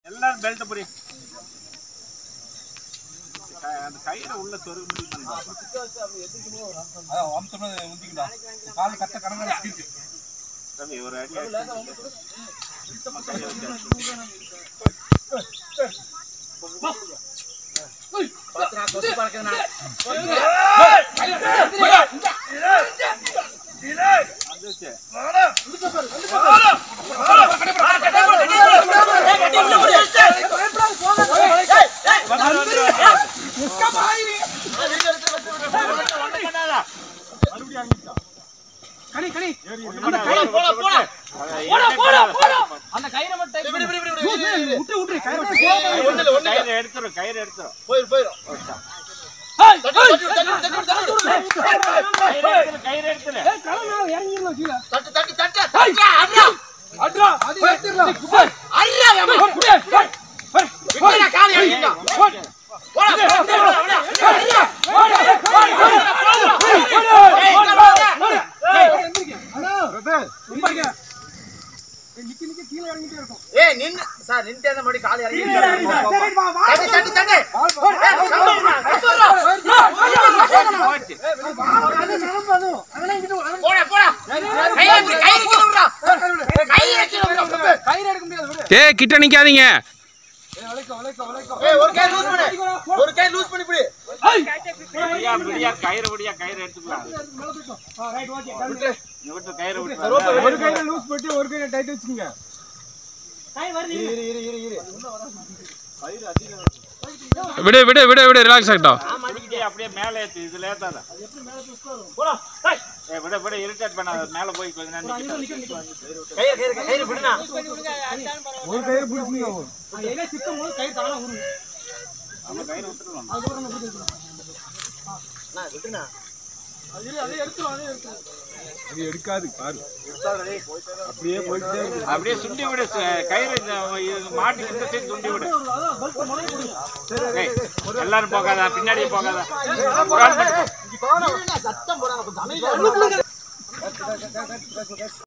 எல்லாரும் பெல்ட் புரி க- அந்த கயிறை உள்ள சொருக முடியும் அதான் அம்சமா உந்திக்கிட்டா கால் கத்த கடங்கட ஸ்கிட் ரவி ஒரு அடி அடிச்சு. சும்மா கையை வச்சு வந்துச்சு. வந்து, வந்து, வந்து. ஒண்ணும் பண்ணாத. கனி கனி ஒண்ணும் பண்ணாத. விட்டு, விட்டு, விட்டு. அதை irritate பண்ணாத. அந்த கயிறை மட்டும் விட்டு விட்டு கயிறை கயிறு எடுத்துரும் கயிறு எடுத்துரும் ஏய், கயிறு எடுத்துரு கயிறு எடுத்துரு கலை மேல இறங்கிடலாம் கீழே தட்டு தட்டு தட்டு தட்டு அட்ரா அட்ரா அது எடுத்துடலாம் குப்பை அட்ரா ஏமா குப்பை போய் போய் விட்டா கால் இறங்கிட்டா போய் போடா போடா போடா ஏய் நின்னு சார் நின்னுட்டே இருந்த மாதிரி கால் இறங்கி தட்டு தட்டு தட்டு ஏய், கவுண்டர்மா, கவுண்டர்மா. போச்சு. போடா போடா கையை இப்படி கையை கீழ விடுறா கையை கீழ விடுறா கயிறு எடுக்க முடியாது விடு ஏ கிட்ட நிக்காதீங்க ஏய் ஒரு கை லூஸ் பண்ணு ஒரு கை லூஸ் பண்ணி பிடி விடியா விடியா கயிறு விடியா கயிறு எடுத்துக்கலாம் ரைட் ஓகே நீ விட்டு கயிறு விட்டு ஒரு கையில லூஸ் போட்டு ஒரு கையில டைட் வச்சுக்கங்க விடு விடு விடு விடு ரிலாக்ஸ் ஆகட்டும் பிடிக்கிட்டே அப்படியே மேலே ஏத்து இதுல ஏத்தாத ஏ விட விட இரிட்டேட் பண்ணாத மேல போய் கொஞ்ச நேரம் நிக்கிட்டு. கயிறு கயிறு கயிறு விடுனா ஒரு கயிறு பிடிச்சிங்க எங்க சிக்கும் போது கயிறு தானா உருவு நம்ம கயிறு விட்டுருவோம் அதுக்கப்புறம் நம்ம பிடிச்சி நான் விட்டுனா அது அதே எடுத்துரும் அதே எடுத்துரும் அது எடுக்காது பாரு அப்படியே போயிட்டே இருக்கு அப்படியே சுண்டி விடு ச- கயிறு இந்த இது மாட்டி இந்த சைடு சுண்டி விடு அதான் பல்ப் முதல்ல கொடுங்க ஏய், எல்லாரும் போகாத பின்னாடியே போகாத ஒரு ஆள் மட்டும் போ. சத்தம் போடாம கொஞ்சம் அமைதியா இரு.